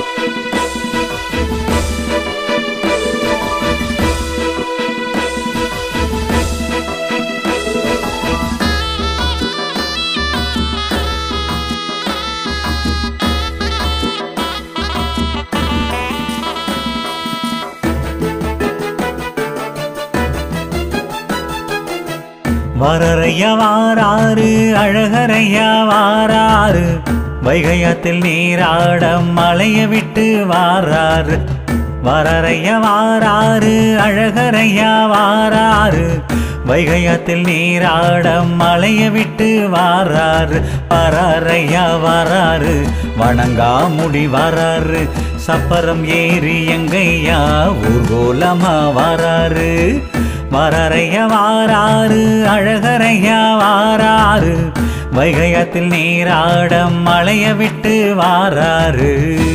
வரரையா வாராறு அழகரையா வாராறு வைகையத்தில் நீராடம் மலைய விட்டு வாராறு வரரையா வாராறு அழகரையா வாராறு வைகையத்தில் நீராடம் மலைய விட்டு வாராறு வராரையா வராறு வணங்கா முடி வராறு சப்பரம் ஏறி எங்கையா ஊர்கோலமா வராறு வரரைய வாராறு அழகரைய வாராறு வைகையத்தில் நீராடம் மலைய விட்டு வாராறு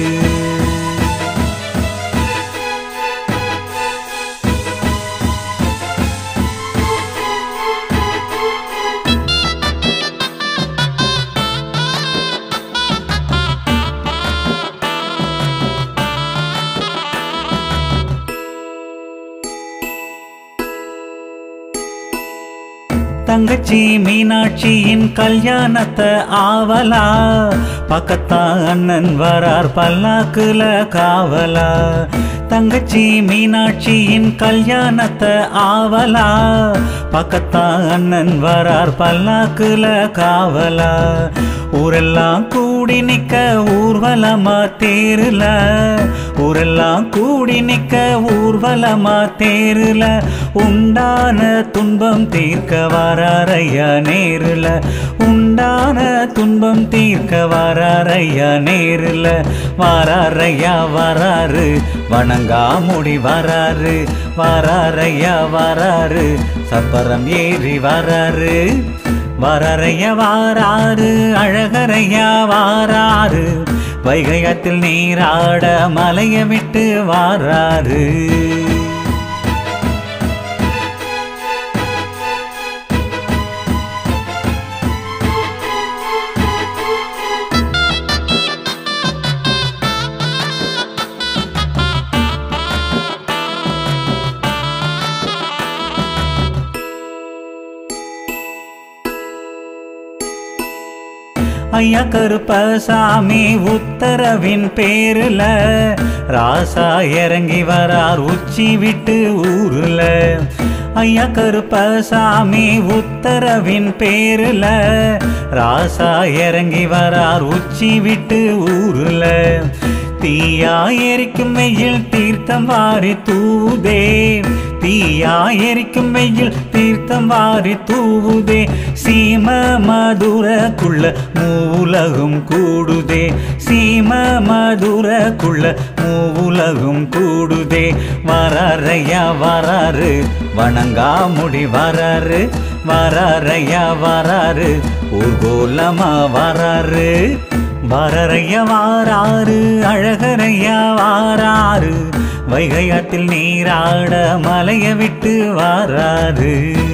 தங்கச்சி மீனாட்சியின் கல்யாணத்தை ஆவலா பக்கத்தா அண்ணன் வரார் பல்லாக்குல காவலா தங்கச்சி மீனாட்சியின் கல்யாணத்தை ஆவலா பக்கத்தா அண்ணன் வரார் பல்லாக்குல காவலா ஊரெல்லாம் கூடி நிக்க ஊர்வலமா தேருல ஊரெல்லாம் கூடி நிக்க ஊர்வலமா தேருல உண்டான துன்பம் தீர்க்க வராரையா நேருல உண்டான துன்பம் தீர்க்க வராரையா நேருல வராரையா வராரு வணங்கா முடி வராரு வராரையா வராரு சப்பரம் ஏறி வராரு வரரைய வாராறு அழகரைய வாராறு வைகையத்தில் நீராட மலைய விட்டு வாராறு ஐயா கருப்பசாமி உத்தரவின் பேருல ராசா இறங்கி வரார் உச்சி விட்டு ஊருல ஐயா கருப்பசாமி உத்தரவின் பேருல ராசா இறங்கி வரார் உச்சி விட்டு ஊருல தீயா எரிக்கும் வெயில் தீர்த்தம் வாரி தூதே தீயா எரிக்கும் வெயில் தீர்த்தம் வாரி தூவுதே சீம மதுரக்குள்ள மூவுலகும் கூடுதே சீம மதுரக்குள்ள மூவுலகும் கூடுதே வராரையா வராரு வணங்கா முடி வராரு வராரையா வராரு ஊர்கோலமா வராரு வரரைய வாராறு அழகரைய வாராறு வைகையாட்டில் நீராட மலைய விட்டு வாராறு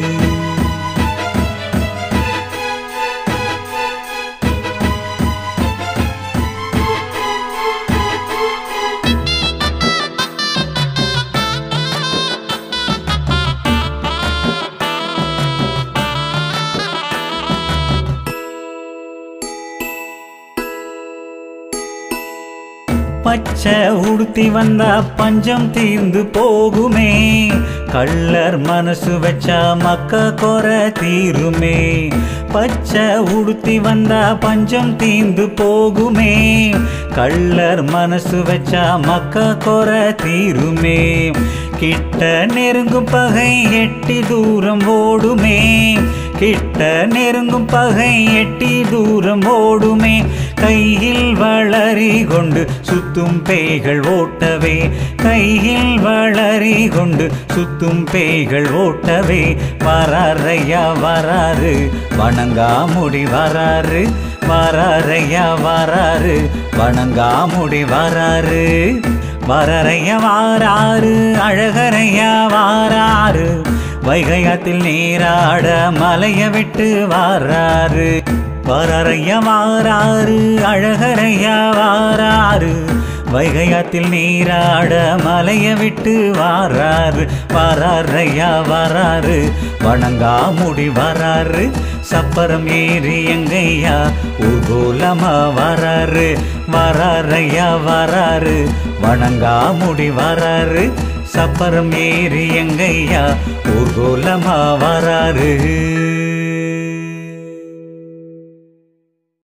பச்சை உடுத்தி வந்தா பஞ்சம் தீர்ந்து போகுமே கள்ளர் மனசு வச்சா மக்க கொர தீருமே பச்சை உடுத்தி வந்தா பஞ்சம் தீர்ந்து போகுமே கள்ளர் மனசு வச்சா மக்க கொர தீருமே கிட்ட நெருங்கும் பகை எட்டி தூரம் ஓடுமே கிட்ட நெருங்கும் பகை எட்டி தூரம் ஓடுமே கையில் வளரி கொண்டு சுத்தும் பேய்கள் ஓட்டவே கையில் வளரி கொண்டு சுத்தும் பேய்கள் ஓட்டவே வராரையா வராரு வணங்கா முடி வராரு வராரையா வராரு வணங்கா முடி வராரு வரரைய வாராறு அழகரைய வாராறு வைகையத்தில் நீராட மலைய விட்டு வாராறு வரரைய வாராறு அழகரைய வாராறு வைகையாத்தில் நீராட மலைய விட்டு வாராரு வாராரையா வாராரு வணங்கா முடி வராரு சப்பரம் ஏறி எங்கையா ஊர்கோலமா வராரு வராரையா வராரு வணங்கா முடி வராரு சப்பரம் ஏறி எங்கையா ஊர்கோலமா வராரு